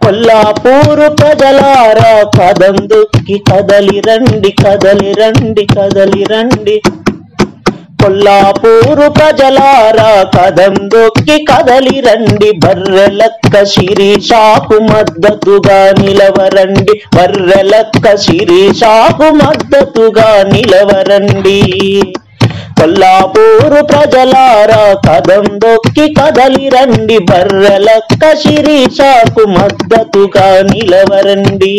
కొల్లాపూరు ప్రజలారా కదందుకి కదలి రండి కదలి రండి కదలి రండి కొల్లాపూరు ప్రజలారా కదం దొక్కి కదలి రండి బర్రెలక్క శిరీషాకు మద్దతుగా నిలవరండి బర్రెలక్క శిరీషాకు మద్దతుగా నిలవరండి కొల్లాపూరు ప్రజలారా కదం దొక్కి కదలి రండి బర్రెలక్క శిరీషాకు మద్దతుగా నిలవరండి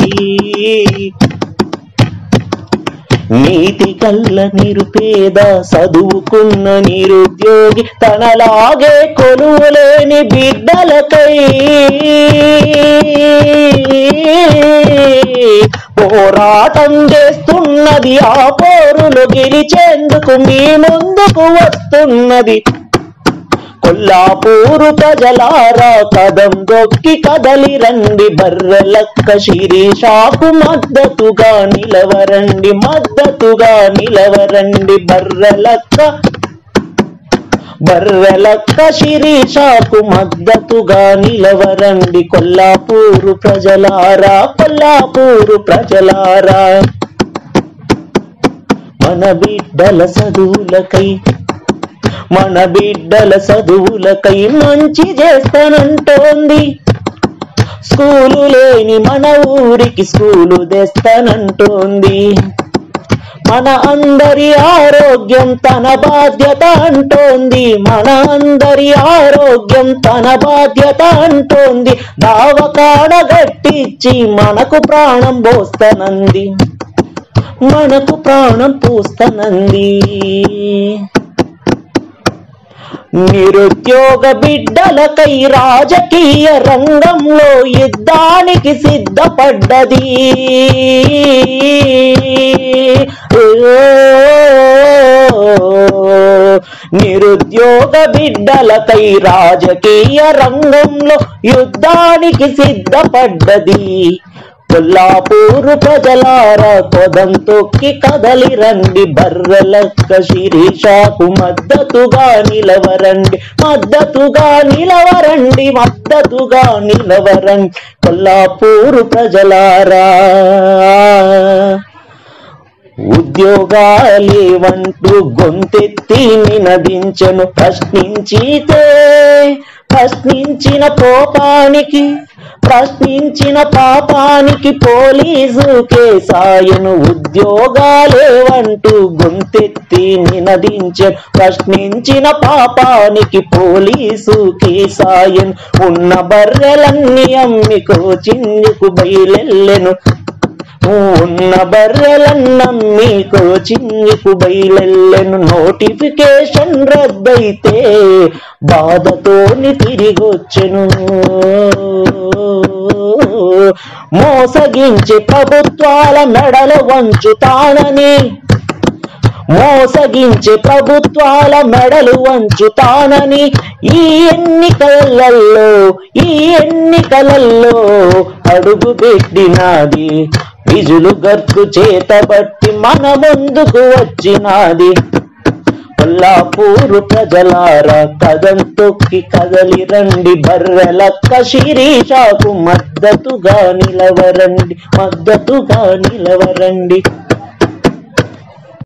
నీతి కల్ల నిరుపేద చదువుకున్న నిరుద్యోగి తనలాగే కొలువులేని బిడ్డలకై పోరాటం చేస్తున్నది ఆ పోరులు గెలిచేందుకు మీ ముందుకు వస్తున్నది కొల్లాపూరు ప్రజలారా కదం దొక్కి కదలి రండి బర్రెలక్క శిరీషాకు మద్దతుగా నిలవరండి మద్దతుగా నిలవరండి బర్రెలక్క బర్రెలక్క శిరీషాకు మద్దతుగా నిలవరండి కొల్లాపూరు ప్రజలారా కొల్లాపూరు ప్రజలారా మన బిడ్డల చదువులకై మన బిడ్డల చదువులకై మంచి చేస్తానంటోంది స్కూలు లేని మన ఊరికి స్కూలు తెస్తానంటోంది మన అందరి ఆరోగ్యం తన బాధ్యత అంటోంది మన అందరి ఆరోగ్యం తన బాధ్యత అంటోంది దావకాడ గట్టిచ్చి మనకు ప్రాణం పోస్తనంది మనకు ప్రాణం పూస్తనంది నిరుద్యోగ బిడ్డలకై రాజకీయ రంగంలో యుద్ధానికి సిద్ధపడ్డది నిరుద్యోగ బిడ్డలకై రాజకీయ రంగంలో యుద్ధానికి సిద్ధపడ్డది కొల్లాపూరు ప్రజలారా కొదం తొక్కి కదలి రండి బర్రెలక్క శిరీషాకు మద్దతుగా నిలవరండి మద్దతుగా నిలవరండి మద్దతుగా నిలవరండి కొల్లాపూరు ప్రజలారా ఉద్యోగాలేవంటూ గొంతెత్తి నినదించను ప్రశ్నించితే ప్రశ్నించిన కోపానికి ప్రశ్నించిన పాపానికి పోలీసు కేసాయను ఉద్యోగాలేవంటూ గొంతెత్తి నినదించెను ప్రశ్నించిన పాపానికి పోలీసు కేసాయను ఉన్న బర్రెలన్నీ అమ్మి కోచిందుకు బయలెల్లెను ఉన్న బర్రెలన్నమ్మి కోచింగ్కు బయలెల్లెను నోటిఫికేషన్ రద్దయితే బాధతోని తిరిగొచ్చెను మోసగించి ప్రభుత్వాల మెడల వంచుతానని మోసగించి ప్రభుత్వాల మెడలు వంచుతానని ఈ ఎన్నికలలో ఈ ఎన్నికలలో అడుగు పెట్టినాది విజులు గర్తు చేతబట్టి మన ముందుకు వచ్చినాది కొల్లాపూరు ప్రజలారా కదం తొక్కి కదలి రండి బర్రెలక్క శిరీషాకు మద్దతుగా నిలవరండి మద్దతుగా నిలవరండి